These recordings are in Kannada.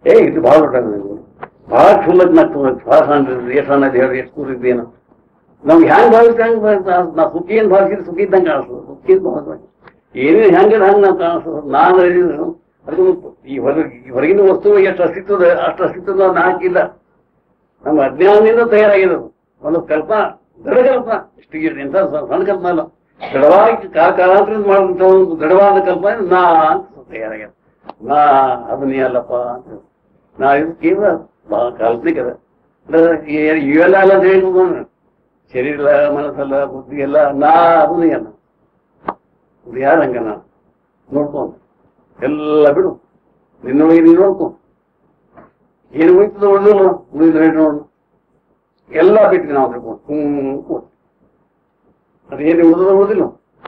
ಏ ಇದು ಭಾಳ ದೊಡ್ಡ ಭಾಳ ಕ್ಷುಲ್ಲಕ್ ನಾಗ್ತದೆ ಭಾಳ ಸಣ್ಣ ಏಸಾನ ಹೇಳಿ ಎಷ್ಟು ಕೂರಿದ್ದೇನು ನಮ್ಗೆ ಹ್ಯಾಂಗ್ ಭಾವಿಸ್ತಾ ಹಂಗ್ ನಾ ಸುಖಿ ಏನ್ ಭಾವಿಸಿದ್ರೆ ಸುಖಿ ಇದ್ದಂಗೆ ಕಾಣಿಸ್ತದೆ ಸುಖಿ ಅಂತ ಭಾವಿಸ್ದಂಗೆ ಏನೇನು ಹೆಂಗದ ಹಂಗೆ ನಾವು ಕಾಣಿಸ್ತದೆ ನಾನು ಹೇಳಿದ್ರು ಅದಕ್ಕೆ ಈ ಹೊರ ಈ ಹೊರಗಿನ ವಸ್ತು ಎಷ್ಟು ಅಸ್ತಿತ್ವದ ಅಷ್ಟು ಅಸ್ತಿತ್ವದ ನಾವು ಹಾಕಿಲ್ಲ ನಮ್ಮ ಅಜ್ಞಾನದಿಂದ ತಯಾರಾಗಿರೋದು ಒಂದು ಕಲ್ಪನಾ ದೃಢ ಕಲ್ಪನಾ ಇಷ್ಟು ಎಂತ ಸಣ್ಣ ಕಲ್ಪನಾ ಅಲ್ಲ ದೃಢವಾಗಿ ಕಾಲ ಕಾಲಾಂತರದಿಂದ ಮಾಡುವಂತ ಒಂದು ದೃಢವಾದ ಕಲ್ಪನೆ ನಾ ಅಂತ ತಯಾರಾಗ್ಯದ ನಾ ಅದು ನೀ ಅಲ್ಲಪ್ಪ ಅಂತ ನಾ ಇದು ಕೇವಲ ಬಹಳ ಕಾಲ್ಪನಿಕ ಅದ ಅಂದ್ರೆ ಈ- ಇವೆಲ್ಲ ಅಲ್ಲ ಅಂತ ಹೇಳ್ಬೋದು ಶರೀರ ಇಲ್ಲ ಮನಸ್ಸಲ್ಲ ಬುದ್ಧಿ ಎಲ್ಲ ನಾ ಅದು ನೀ ಅಲ್ಲ ಇದು ಯಾರ ಹಂಗ ನಾ ನೋಡ್ಕೊಂಡು ಎಲ್ಲ ಬಿಡು ನಿನ್ನೊಳಗೆ ನೀನು ನೋಡ್ಕೊ ಏನು ಉಳಿತದ ಉಳಿದಿಲ್ಲ ಉಳಿದ ಹೇಳಿ ನೋಡು ಎಲ್ಲ ಬಿಟ್ವಿ ನಾವು ತಿಳ್ಕೊಂಡು ಹ್ಮ್ ಕೂತ್. ಅದೇನು ಉಳಿದ ಉಳಿದಿಲ್ಲ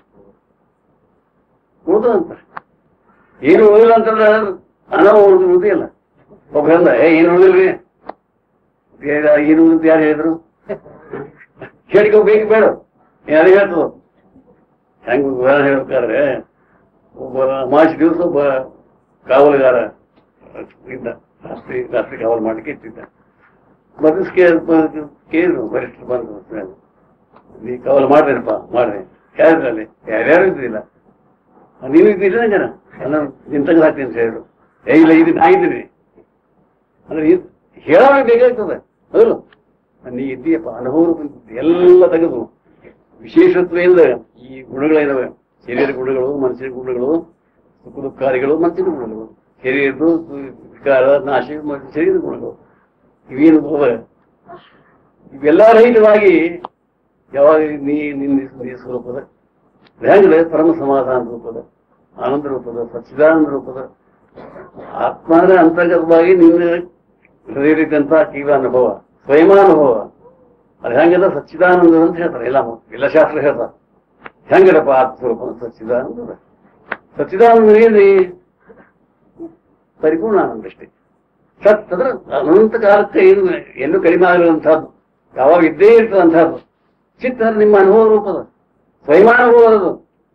ಉಳಿದ ಅಂತ ಏನು ಉಳಿದಿಲ್ಲ ಅಂತಂದ್ರೆ ಹಣ ಉಳಿದು ಉಳಿದಿಲ್ಲ ಒಬ್ಬ ಹೇಳ್ದ ಏ ಏನು ಉಳಿದಿಲ್ರಿ ಏ- ಏನು ಉಳಿದ ಯಾರು ಹೇಳಿದ್ರು ಕೇಳಿಕೋಬೇಕು ಬೇಡ ಯಾರು ಹೇಳ್ತದ ಹೆಂಗ್ ವಿವರ ಹೇಳ್ಬೇಕಾದ್ರೆ ಒಬ್ಬ ಅಮಾವಾಸ್ಯ ದಿವಸ ಒಬ್ಬ ಕಾವಲುಗಾರ ಇದ್ದ ರಾತ್ರಿ ರಾತ್ರಿ ಕಾವಲು ಮಾಡ್ಲಿಕ್ಕೆ ಇಟ್ಟಿದ್ದ ಮದ್ರಸ್ ಕೇಳಿದ್ರು ವರಿಷ್ಠರು ಬಂದು ನೀ ಕಾವಲು ಮಾಡ್ರೇನಪ್ಪ ಮಾಡ್ರಿ ಯಾರಿದ್ರಲ್ಲಿ ಯಾರ್ಯಾರು ಇದ್ದಿಲ್ಲ ನೀವು ಇದ್ದೀರಿ ಜನ ನಾನು ನಿನ್ ತೆಗೆದು ಹಾಕ್ತೀನಿ ಅಂತ ಹೇಳಿದ್ರು ಏ ಇಲ್ಲ ಇದು ನಾ ಇದ್ದೀನಿ ಅಂದ್ರೆ ಇದು ಹೇಳೋಣ ಬೇಕಾಗ್ತದೆ ಹೌದು ನೀ ಇದ್ದೀಯಪ್ಪ ಅನುಭವ ಬಂದಿದ್ದು ಎಲ್ಲ ತೆಗೆದು ವಿಶೇಷತ್ವ ಇಲ್ಲ ಈ ಗುಣಗಳೇನವೆ ಶರೀರ ಗುಣಗಳು ಮನಸ್ಸಿನ ಗುಣಗಳು ಸುಖ ದುಃಖಾರಿಗಳು ಮನಸ್ಸಿನ ಗುಣಗಳು ಶರೀರದ್ದು ವಿಕಾರ ನಾಶ ಮತ್ತು ಶರೀರದ ಗುಣಗಳು ಇವೇನು ಅವ ಇವೆಲ್ಲ ರಹಿತವಾಗಿ ಯಾವಾಗ ನೀ ನಿನ್ನ ನೀ ಸ್ವರೂಪದ ಹೆಂಗದೆ ಪರಮ ಸಮಾಧಾನ ರೂಪದ ಆನಂದ ರೂಪದ ಸಚ್ಚಿದಾನಂದ ರೂಪದ ಆತ್ಮನ ಅಂತರ್ಗತವಾಗಿ ನಿನ್ನ ಹೃದಯದಂತ ಕೀವ ಅನುಭವ ಸ್ವಯಮಾನುಭವ ಅದು ಹೆಂಗದ ಸಚ್ಚಿದಾನಂದ ಅಂತ ಹೇಳ್ತಾರೆ ಎಲ್ಲ ಎಲ್ಲ ಶಾಸ್ತ್ರ ಹೇಳ್ತಾರೆ ಹೆಂಗದಪ್ಪ ಆತ್ಮಸ್ವರೂಪ ಸಚ್ಚಿದಾನಂದ ಸಚ್ಚಿದಾನಂದ ಏನ್ರಿ ಪರಿಪೂರ್ಣ ಆನಂದ ಅಷ್ಟೇ ಸತ್ ಅಂದ್ರೆ ಅನಂತ ಕಾಲಕ್ಕೆ ಏನು ಎಲ್ಲೂ ಕಡಿಮೆ ಆಗಿರುವಂತಹದ್ದು ಯಾವಾಗ ಇದ್ದೇ ಇರ್ತದಂತಹದ್ದು ಚಿತ್ತ ಅಂದ್ರೆ ನಿಮ್ಮ ಅನುಭವ ರೂಪದ ಸ್ವಯಮಾನುಭವ ಅದು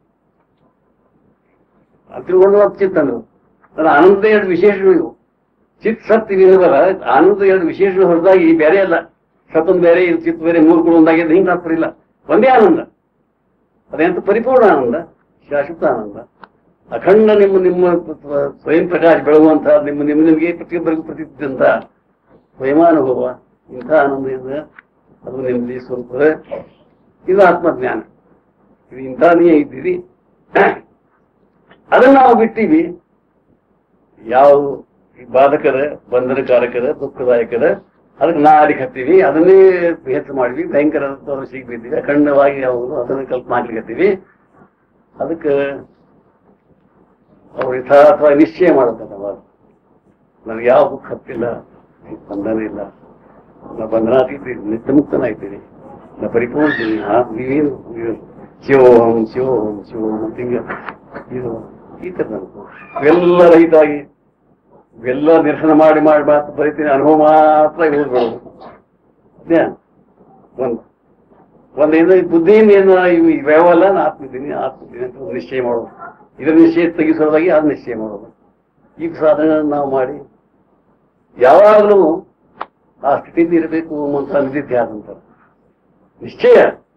ಅದು ತಿಳ್ಕೊಂಡು ಚಿತ್ತ ಅಂದ್ರೆ ಅಂದ್ರೆ ಆನಂದ ಎರಡು ವಿಶೇಷಗಳು ಇವು ಚಿತ್ ಸತ್ ಇವೆಲ್ಲವಲ್ಲ ಆನಂದ ಎರಡು ವಿಶೇಷಗಳು ಹೊರತಾಗಿ ಬೇರೆ ಅಲ್ಲ ಸತ್ತೊಂದು ಬೇರೆ ಇದು ಚಿತ್ ಬೇರೆ ಮೂರು ಕೂಡ ಒಂದಾಗಿದೆ ಹಿಂಗೆ ತಾತ್ಪರ್ಯ ಇಲ್ಲ ಒಂದೇ ಆನಂದ ಅದೇಂತ ಪರಿಪೂರ್ಣ ಆನಂದ ಶಾಶ್ವತ ಆನಂದ ಅಖಂಡ ನಿಮ್ಮ ನಿಮ್ಮ ಸ್ವಯಂ ಪ್ರಕಾಶ ಬೆಳಗುವಂತಹ ನಿಮ್ಮ ನಿಮ್ಮ ನಿಮಗೆ ಪ್ರತಿಯೊಬ್ಬರಿಗೂ ಪ್ರತಿದ್ದಂತ ಸ್ವಯಮಾನುಭವ ಇಂಥ ಆನಂದದಿಂದ ಅದು ನಿಮ್ಮಲ್ಲಿ ಸ್ವರೂಪದ ಇದು ಆತ್ಮಜ್ಞಾನ ಇದು ಇಂಥ ನೀ ಇದ್ದೀರಿ ಅದನ್ನ ನಾವು ಬಿಟ್ಟಿವಿ ಯಾವ ಈ ಬಾಧಕದ ಬಂಧನಕಾರಕದ ದುಃಖದಾಯಕದ ಅದಕ್ಕೆ ನಾ ಅಲ್ಲಿಗೆ ಹತ್ತೀವಿ ಅದನ್ನೇ ಹೆಚ್ಚು ಮಾಡಿದ್ವಿ ಭಯಂಕರ ಸಿಗಿ ಬಿದ್ದೀವಿ ಅಖಂಡವಾಗಿ ಯಾವುದು ಅದನ್ನ ಕಲ್ಪನೆ ಮಾಡ್ಲಿಕ್ಕೆ ಅದಕ್ಕೆ ಅವ್ರು ಯಥಾರ್ಥ ನಿಶ್ಚಯ ಮಾಡಬೇಕಲ್ಲ ಅವಾಗ ನನಗೆ ಯಾವ ದುಃಖ ಹತ್ತಿಲ್ಲ ಬಂಧನ ಇಲ್ಲ ನಾ ಬಂಧನಾತೀತ ನಿತ್ಯ ಮುಕ್ತನಾಗ್ತೀನಿ ನಾ ಪರಿಪೂರ್ಣ ಇದ್ದೀನಿ. ಆ ನೀವೇನು ನೀವು ಶಿವೋಹಂ ಶಿವೋಹಂ ಶಿವೋಹಂ ಅಂತ ಹಿಂಗ ಇದು ಈ ತರ ನನಗೂ ಇವೆಲ್ಲ ರಹಿತಾಗಿ ಇವೆಲ್ಲ ನಿರಸನ ಮಾಡಿ ಮಾಡಿ ಮಾತು ಬರೀತೀನಿ ಅನುಭವ ಮಾತ್ರ ಓದ್ಬಿಡೋದು ಅದೇ ಒಂದು ಒಂದೇನು ಬುದ್ಧಿಯಿಂದ ಏನು ಇವು ಇವ್ಯಾವಲ್ಲ ನಾ ಆತ್ಮಿದ್ದೀನಿ ಆತ್ಮಿದ್ದೀನಿ ಅಂತ ಒಂದು ನಿಶ್ಚಯ ಮಾಡೋದು ಇದರ ನಿಶ್ಚಯ ತೆಗಿಸೋದಾಗಿ ಅದು ನಿಶ್ಚಯ ಮಾಡೋದು ಈ ಸಾಧನೆ ನಾವು ಮಾಡಿ ಯಾವಾಗಲೂ ಆ ಸ್ಥಿತಿಯಿಂದ ಇರಬೇಕು ಅಂತ ನಿಧಿಧ್ಯಾಸ ಅಂತಾರೆ ನಿಶ್ಚಯ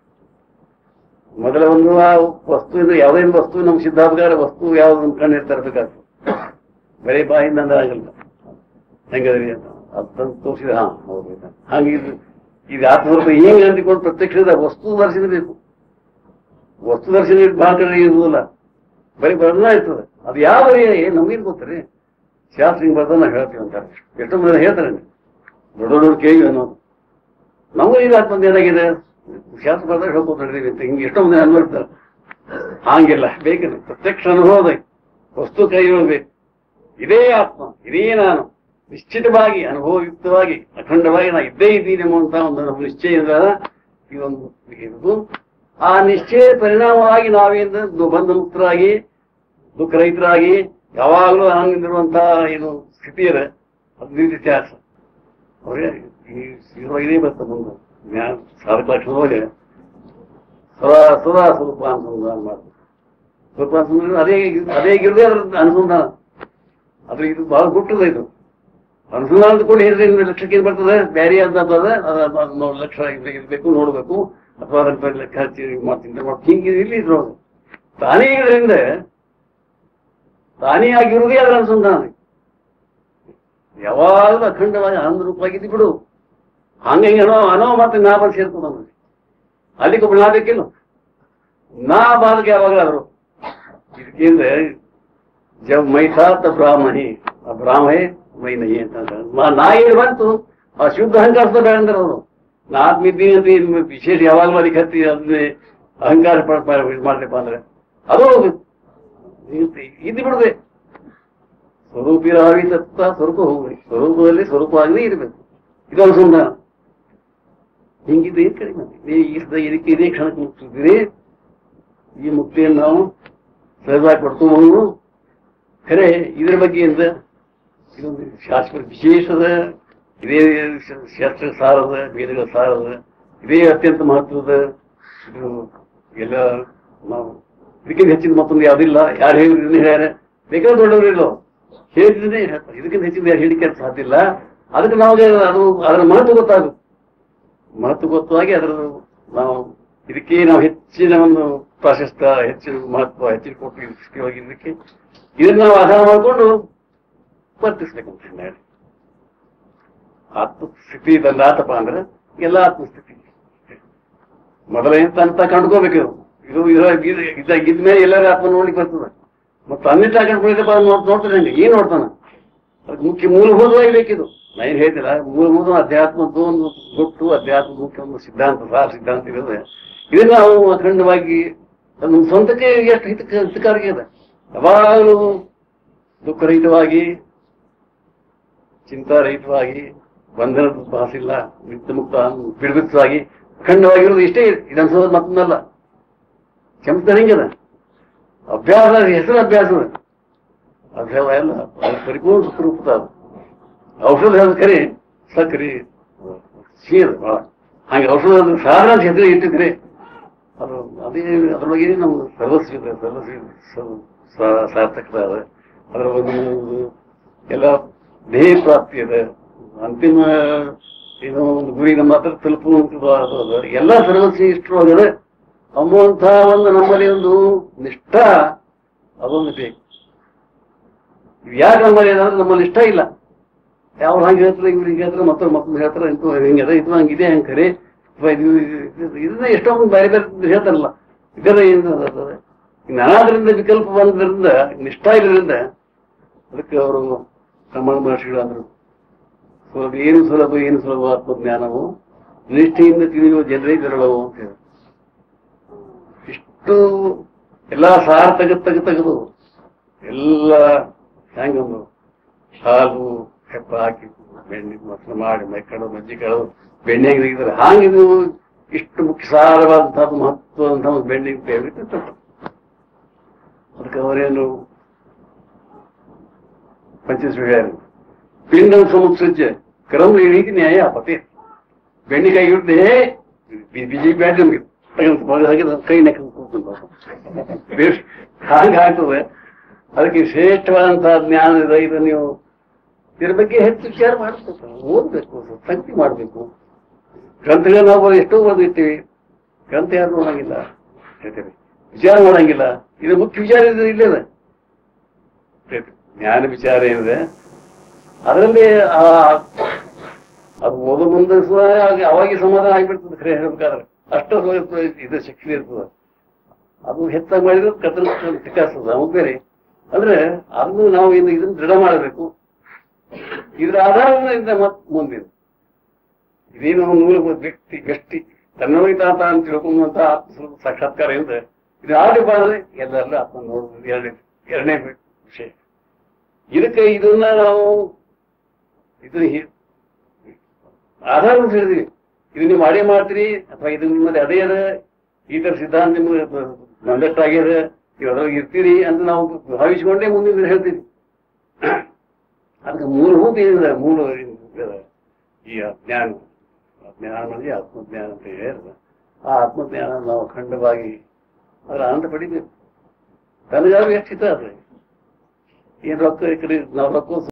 ಮೊದಲ ಒಂದು ಆ ವಸ್ತುವಿನ ಯಾವುದೇ ಒಂದು ವಸ್ತು ನಮ್ಮ ಸಿದ್ಧಾಂತಗಾರ ವಸ್ತು ಯಾವ್ದು ನಮ್ಮ ಕಣ್ಣು ತರಬೇಕಾಗ್ತದೆ ಬರೀ ಬಾಯಿಂದ ಅಂದ್ರೆ ಆಗಲ್ಲ ಹೆಂಗದ್ರಿ ಅಂತ ಅದು ತೋರಿಸಿದ ಹಾ ಹೌದು ಹಾಗೆ ಇದು ಇದು ಆತ್ಮಸ್ವರೂಪ ಹಿಂಗೆ ಅಂದಿಕೊಂಡು ಪ್ರತ್ಯಕ್ಷದ ವಸ್ತು ದರ್ಶನ ಬೇಕು ವಸ್ತು ದರ್ಶನ ಇಟ್ಟು ಭಾಳ ಕಡೆ ಇರುವುದಿಲ್ಲ ಬರೀ ಬರ್ದನ ಇರ್ತದೆ ಅದು ಯಾವ ನಮಗೇನು ಗೊತ್ತ್ರಿ ಶಾಸ್ತ್ರ ಹಿಂಗೆ ಬರ್ದ ನಾವು ಹೇಳ್ತೀವಿ ಅಂತಾರೆ ಎಷ್ಟೋ ಮಂದಿ ಹೇಳ್ತಾರೆ ದೊಡ್ಡ ದೊಡ್ಡ ಕೇಳಿ ಅನ್ನೋದು ನಮಗೂ ಈಗ ಆತ್ಮಂದ ಏನಾಗಿದೆ ಶಾಸ್ತ್ರ ಬರ್ದಾಗ ಹೇಳ್ಕೊತೀವಿ ಅಂತ ಹಿಂಗೆ ಎಷ್ಟೋ ಮಂದಿ ಅನ್ವರ್ತಾರೆ ಹಾಂಗಿಲ್ಲ ಬೇಕಿಲ್ಲ ಪ್ರತ್ಯಕ್ಷ ಅನುಭವದ ವಸ್ತು ಕೈಗೊಳ್ಬೇಕು ಇದೇ ಆತ್ಮ ಇದೇ ನಾನು ನಿಶ್ಚಿತವಾಗಿ ಅನುಭವಯುಕ್ತವಾಗಿ ಅಖಂಡವಾಗಿ ನಾ ಇದ್ದೇ ಇದ್ದೀನಿ ಎಂಬುವಂತ ಒಂದು ನಮ್ಮ ನಿಶ್ಚಯದ ಇದೊಂದು ಇರುವುದು ಆ ನಿಶ್ಚಯ ಪರಿಣಾಮವಾಗಿ ನಾವೇಂದ ಬಂಧ ಮುಕ್ತರಾಗಿ ದುಃಖರಹಿತರಾಗಿ ಯಾವಾಗಲೂ ಆನಂದಿರುವಂತಹ ಏನು ಸ್ಥಿತಿ ಇದೆ ಅದು ನಿತ್ಯಾಸ ಅವ್ರಿಗೆ ಈ ಇರುವ ಇದೇ ಬರ್ತದೆ ಮುಂದೆ ಜ್ಞಾನ ಸಾಧಕ ಲಕ್ಷಣದೊಳಗೆ ಸದಾ ಸದಾ ಸ್ವರೂಪ ಅನುಸಂಧಾನ ಮಾಡ್ತಾರೆ ಸ್ವರೂಪ ಅನುಸಂಧಾನ ಅದೇ ಅದೇ ಇರದೇ ಅದ್ರ ಅನುಸಂಧಾನ ಅದು ಇದು ಬಹಳ ಗುಟ್ಟದ ಇದು ಅನುಸಂಧಾನದ ಕೂಡ ಹೇಳಿದ್ರೆ ಇನ್ನು ಲಕ್ಷಕ್ಕೆ ಏನ್ ಬರ್ತದೆ ಬ್ಯಾರಿ ಅಂತ ಅಂತಂದ್ರೆ ಅದ- ಅದ್ ನೋಡ್ ಲಕ್ಷ ಇರ್ಬೇಕು- ಇರ್ಬೇಕು ನೋಡ್ಬೇಕು ಅಥವಾ ಅದನ್ನ ಮೇಲೆ ಲೆಕ್ಕ ಹಚ್ಚಿ ಮಾಡ್ತೀನಿ ಮಾಡ್ತೀನಿ ಹಿಂಗೆ ಇಲ್ಲಿ ಇದ್ರೊಳಗೆ ತಾನೇ ಇದರಿಂದ ತಾನೇ ಆಗಿರುವುದೇ ಅದರ ಅನುಸಂಧಾನ ಯಾವಾಗಲೂ ಅಖಂಡವಾಗಿ ಆನಂದ ರೂಪವಾಗಿದ್ದು ಬಿಡು ಹಂಗೆ ಏನೋ ಅನೋ ಮತ್ತೆ ನಾ ಬಂದು ಸೇರ್ತದ ನಮಗೆ ಅಲ್ಲಿಗೆ ಒಬ್ಬ ನಾ ಬೇಕಿಲ್ಲ ನಾ ಬಾಲಕ ಯಾವಾಗಲಾದ್ರು ಇದಕ್ಕಿಂತ ಜब मैं था तब ब्राह्म ही अब ब्राह्म है मैं नहीं है ಅಂತ ಮ- ನಾ ಏನು ಬಂತು ಆ ಶುದ್ಧ ಅಹಂಕಾರದ ಬೇಡ ಅಂದ್ರೆ ಅವರು ನಾ ಆತ್ಮಿದ್ದೀನಿ ಅಂತ ಇನ್ನು ವಿಶೇಷ ಯಾವಾಗಲೂ ಅದಕ್ಕೆ ಹತ್ತಿ ಅದನ್ನೇ ಅಹಂಕಾರ ಪಡ್- ಪಡ್- ಇದ್ ಮಾಡ್ಲಿಪ್ಪ ಅಂದ್ರೆ ಅದು ಹೋಗ್ಬೇಕು ಇದ್ದು ಬಿಡದೆ ಸ್ವರೂಪಿರಾವಿ ತತ್ವ ಸ್ವರೂಪ ಹೋಗ್ಬೇಕು ಸ್ವರೂಪದಲ್ಲಿ ಸ್ವರೂಪವಾಗದೇ ಇರಬೇಕು ಇದು ಅನುಸಂಧಾನ ಹಿಂಗಿದ್ದು ಏನ್ ಕಡಿಮೆ ನೀವು ಈ ಸದ- ಇದಕ್ಕೆ ಇದೇ ಕ್ಷಣಕ್ಕೆ ಮುಗಿಸಿದ್ದೀರಿ ಈ ಮುಕ್ತಿಯನ್ನು ನಾವು ಸಹಜವಾಗಿ ಪಡ್ಕೋಬಹುದು ಖರೆ ಇದ್ರ ಬಗ್ಗೆ ಎಂದ ಇದೊಂದು ಶಾಸ್ತ್ರ ವಿಶೇಷದ ಇದೇ ಶ- ಶಾಸ್ತ್ರ ಸಾರದ ವೇದಗಳ ಸಾರದ ಇದೇ ಅತ್ಯಂತ ಮಹತ್ವದ ಇದು ಎಲ್ಲ ನಾವು ಇದಕ್ಕಿಂತ ಹೆಚ್ಚಿನ ಮತ್ತೊಂದು ಯಾವುದಿಲ್ಲ ಯಾರು ಹೇಳಿದ್ರೆ ಹೇಳ್ಯಾರ ಬೇಕಾದ್ರೆ ದೊಡ್ಡವರು ಇಲ್ಲ ಹೇಳಿದ್ರೆ ಹೇಳ್ತಾರೆ ಇದಕ್ಕಿಂತ ಹೆಚ್ಚಿನ ಯಾರು ಹೇಳಿಕೆ ಸಾಧ್ಯ ಇಲ್ಲ ಅದಕ್ಕೆ ನಮಗೆ ಅದು ಅದರ ಮಹತ್ವ ಗೊತ್ತಾಗುತ್ತೆ ಮಹತ್ವ ಗೊತ್ತಾಗಿ ಅದರ ನಾವು ಇದಕ್ಕೆ ನಾವು ಹೆಚ್ಚಿನ ಒಂದು ಪ್ರಾಶಸ್ತ್ಯ ಹೆಚ್ಚಿನ ಮಹತ್ವ ಹೆಚ್ಚಿನ ಕೊಟ್ಟು ಸ್ಥಿತಿಯಾಗಿದ್ದಕ್ಕೆ ಇದನ್ನ ನಾವು ಆಧಾರ ಮಾಡಿಕೊಂಡು ವರ್ತಿಸ್ಬೇಕಂತ ಹೇಳಿ ಆತ್ಮಸ್ಥಿತಿ ತಂದಾತಪ್ಪ ಅಂದ್ರೆ ಎಲ್ಲ ಆತ್ಮಸ್ಥಿತಿ ಮೊದಲ ಅಂತ ಕಂಡ್ಕೋಬೇಕು ಇದು ಇದು ಇರೋ ಇದ್ದ ಇದ್ಮೇಲೆ ಎಲ್ಲರೂ ಆತ್ಮ ನೋಡ್ಲಿಕ್ಕೆ ಬರ್ತದೆ ಮತ್ತೆ ಅನ್ನಿಟ್ಟು ಹಾಕೊಂಡ್ಬಿಟ್ಟಿದ್ದಪ್ಪ ನೋಡ್ ನೋಡ್ತಾನೆ ಹಂಗೆ ಏನ್ ನೋಡ್ತಾನ ಅದಕ್ಕೆ ಮುಖ್ಯ ಮೂಲಭೂತವಾಗಿ ಬೇಕಿದು ನಾ ಏನ್ ಹೇಳ್ತಿಲ್ಲ ಮೂಲಭೂತ ಅಧ್ಯಾತ್ಮದ್ದು ಒಂದು ಗುಟ್ಟು ಅಧ್ಯಾತ್ಮದ ಮುಖ್ಯ ಒಂದು ಸಿದ್ಧಾಂತ ಸಾರ ಸಿದ್ಧಾಂತ ಇರೋದೆ ಇದನ್ನ ನಾವು ಅಖಂಡವಾಗಿ ನಮ್ಮ ಸ್ವಂತಕ್ಕೆ ಎಷ್ಟು ಹಿತ ಹಿತಕಾರಿ ಇದೆ ಯಾವಾಗಲೂ ದುಃಖರಹಿತವಾಗಿ ಚಿಂತಾರಹಿತವಾಗಿ ಬಂಧನದ ಭಾಸಿಲ್ಲ ನಿತ್ಯ ಮುಕ್ತ ಬಿಡುಗುತ್ತವಾಗಿ ಅಖಂಡವಾಗಿರೋದು ಇಷ್ಟೇ ಇದನ್ಸೋದು ಮತ್ತೊಂದಲ್ಲ ಕೆಂಪದ ಹೆಂಗದ ಅಭ್ಯಾಸ ಹೆಸರು ಅಭ್ಯಾಸದ ಅಭ್ಯಾಸ ಎಲ್ಲ ಅದು ಪರಿಪೂರ್ಣ ಸುಖರೂಪದ ಅದು ಔಷಧ ಅದು ಖರೆ ಸಕ್ರಿ ಸೀದ ಭಾಳ ಹಾಗೆ ಔಷಧ ಸಾಧಾರಣ ಹೆಸರು ಇಟ್ಟಿದ್ರೆ ಅದು ಅದೇ ಅದ್ರೊಳಗೆ ನಮ್ಮ ಸರ್ವಸ್ವ ಇದೆ ಸರ್ವಸ್ವ ಸ- ಸ- ಸಾರ್ಥಕತೆ ಅದ ಅದರ ಒಂದು ಎಲ್ಲ ಧ್ಯೇಯ ಪ್ರಾಪ್ತಿ ಇದೆ ಅಂತಿಮ ಏನೋ ಒಂದು ಗುರಿ ನಮ್ಮ ಹತ್ರ ತಲುಪುವಂಥದ್ದು ಅದು ಅದ. ಎಲ್ಲ ಸರ್ವಸ್ವ ಇಷ್ಟರೊಳಗಡೆ ಅಂಬುವಂಥ ಒಂದು ನಮ್ಮಲ್ಲಿ ಒಂದು ನಿಷ್ಠ ಅದೊಂದು ಬೇಕು ಇದು ಯಾಕೆ ನಮ್ಮಲ್ಲಿ ಇದೆ ಅಂದ್ರೆ ನಮ್ಮಲ್ಲಿ ಇಷ್ಟ ಇಲ್ಲ ಯಾವ ಹಂಗೆ ಹೇಳ್ತಾರೆ ಇವ್ರು ಹಿಂಗೆ ಹೇಳ್ತಾರೆ ಮತ್ತೊಂದು ಮತ್ತೊಂದು ಹೇಳ್ತಾರೆ ಇಂತೂ ಹಿಂಗಿದೆ ಇದು ಹಂಗಿದೆ ಹಂಗೆ ಕರೆ ಅಥವಾ ಇದು ಇದು- ಇದನ್ನ ಎಷ್ಟೋ ಮಂದಿ ಬೇರೆ ಬೇರೆ ಹೇಳ್ತಾರಲ್ಲ ಇದೆಲ್ಲ ಏನು ಅದ? ಈ ನಾನಾದ್ರಿಂದ ವಿಕಲ್ಪ ಬಂದ್ರಿಂದ ನಿಷ್ಠ ಇರೋದ್ರಿಂದ ಅದಕ್ಕೆ ಅವರು ರಮಣ ಮಹರ್ಷಿಗಳು ಅಂದರು ಸುಲಭ ಏನು ಸುಲಭ ಏನು ಸುಲಭ ಆತ್ಮಜ್ಞಾನವು ನಿಷ್ಠೆಯಿಂದ ತಿಳಿಯುವ ಜನರೇ ವಿರಳವು ಅಂತ ಹೇಳಿ ಇಷ್ಟು ಎಲ್ಲ ಸಾರ ತೆಗೆದು ತೆಗೆದು ತೆಗೆದು ಎಲ್ಲ ಹೆಂಗಂದು ಹಾಲು ಹೆಪ್ಪ ಹಾಕಿ ಬೆಣ್ಣೆ ಮೊಸರು ಮಾಡಿ ಮೈ ಕಡದು ಮಜ್ಜಿ ಕಡದು ಬೆಣ್ಣೆಗೆ ತೆಗಿತಾರೆ ಹಾಗಿದು ಇಷ್ಟು ಮುಖ್ಯ ಸಾರವಾದಂತಹ ಮಹತ್ವದಂತಹ ಒಂದು ಬೆಣ್ಣೆ ಉಪಯೋಗ ಅದಕ್ಕೆ ಅವರೇನು ಪಂಚಸ್ವಿಗಾರ ಪಿಂಡ ಸಮುತ್ಸಜ್ಜ ಕರಮ್ ರೀತಿ ನ್ಯಾಯ ಪತೆ ಬೆಣ್ಣೆ ಕೈ ಹಿಡ್ದೆ ಬಿಜೆಪಿ ಬ್ಯಾಟ್ ನಮ್ಗೆ ತಗೊಂಡು ಮಗ ಹಾಕಿದ ಕೈ ನೆಕ್ಕ ಕೂತ್ಕೊಂಡು ಹಾಗೆ ಆಗ್ತದೆ ಅದಕ್ಕೆ ಶ್ರೇಷ್ಠವಾದಂತಹ ಜ್ಞಾನ ಇದೆ ಇದು ನೀವು ಇದ್ರ ಬಗ್ಗೆ ಹೆಚ್ಚು ವಿಚಾರ ಮಾಡಬೇಕು ಓದ್ಬೇಕು ಸಂಗತಿ ಮಾಡಬೇಕು ಗ್ರಂಥಗಳನ್ನ ನಾವು ಎಷ್ಟೋ ಓದಿರ್ತೀವಿ ಗ್ರಂಥ ಯಾರು ನೋಡಂಗಿಲ್ಲ ಹೇಳ್ತೇವೆ ವಿಚಾರ ಮಾಡಂಗಿಲ್ಲ ಇದು ಮುಖ್ಯ ವಿಚಾರ ಇದೆ ಇಲ್ಲದ ಜ್ಞಾನ ವಿಚಾರ ಏನಿದೆ ಅದರಲ್ಲಿ ಆ ಅದು ಓದೋ ಮುಂದೆ ಸಹ ಆಗ- ಅವಾಗೆ ಸಮಾಧಾನ ಆಗಿಬಿಡ್ತದೆ ಖರೆ ಹೇಳ್ಬೇಕಾದ್ರೆ ಅಷ್ಟು ಸ್ವಲ್ಪ ಇದು ಶಕ್ತಿ ಇರ್ತದೆ ಅದು ಹೆಚ್ಚಾಗಿ ಮಾಡಿದ್ರೆ ಕತ್ತಲ ವಿಕಾಸದ ಅವಾಗ ಬೇರೆ ಅಂದ್ರೆ ಅದನ್ನು ನಾವು ಇನ್ನು ಇದನ್ನ ದೃಢ ಮಾಡಬೇಕು ಇದ್ರ ಆಧಾರದಿಂದ ಮತ್ ಮುಂದಿನ ಇದೇನು ಮೂಲಭೂತ ವ್ಯಕ್ತಿ ವ್ಯಕ್ತಿ ತನ್ನವೈ ತಾತ ಅಂತ ತಿಳ್ಕೊಂಡಂತ ಆತ್ಮ ಸಾಕ್ಷಾತ್ಕಾರ ಇದೆ ಇದು ಆಡಿ ಬಾದ್ರೆ ಎಲ್ಲರಲ್ಲೂ ಆತ್ಮ ನೋಡುದು ಎರಡನೇ ಎರಡನೇ ವಿಷಯ ಇದಕ್ಕೆ ಇದನ್ನ ನಾವು ಇದು ಹಿ- ಆಧಾರ ಹೇಳಿದ್ವಿ ಇದು ನೀವು ಮಾಡೇ ಮಾಡ್ತೀರಿ ಅಥವಾ ಇದು ನಿಮ್ಮಲ್ಲಿ ಅದೇ ಅದ ಈ ತರ ಸಿದ್ಧಾಂತ ನಿಮ್ಗೆ ನಂದಟ್ಟಾಗ್ಯದ ನೀವು ಅದ್ರೊಳಗೆ ಇರ್ತೀರಿ ಅಂತ ನಾವು ಭಾವಿಸಿಕೊಂಡೇ ಮುಂದಿನ ದಿನ ಹೇಳ್ತೀವಿ ಅದಕ್ಕೆ ಮೂಲಭೂತ ಏನಿದೆ ಮೂಲ ಏನಿದೆ, ಈ ಅಜ್ಞಾನ ಅಜ್ಞಾನ ಅಂದರೆ ಆತ್ಮಜ್ಞಾನ ಅಂತ ಹೇಳಿದ್ರೆ ಆ ಆತ್ಮಜ್ಞಾನ ನಾವು ಅಖಂಡವಾಗಿ ಅದರ ಆನಂದ ಪಡಿಬೇಕು ತನಗಾದ್ರೂ ಎಷ್ಟು ಹಿತ ಅದ ಏನ್ ರೊಕ್ಕ ಈ ಕಡೆ ನಾವು ರೊಕ್ಕ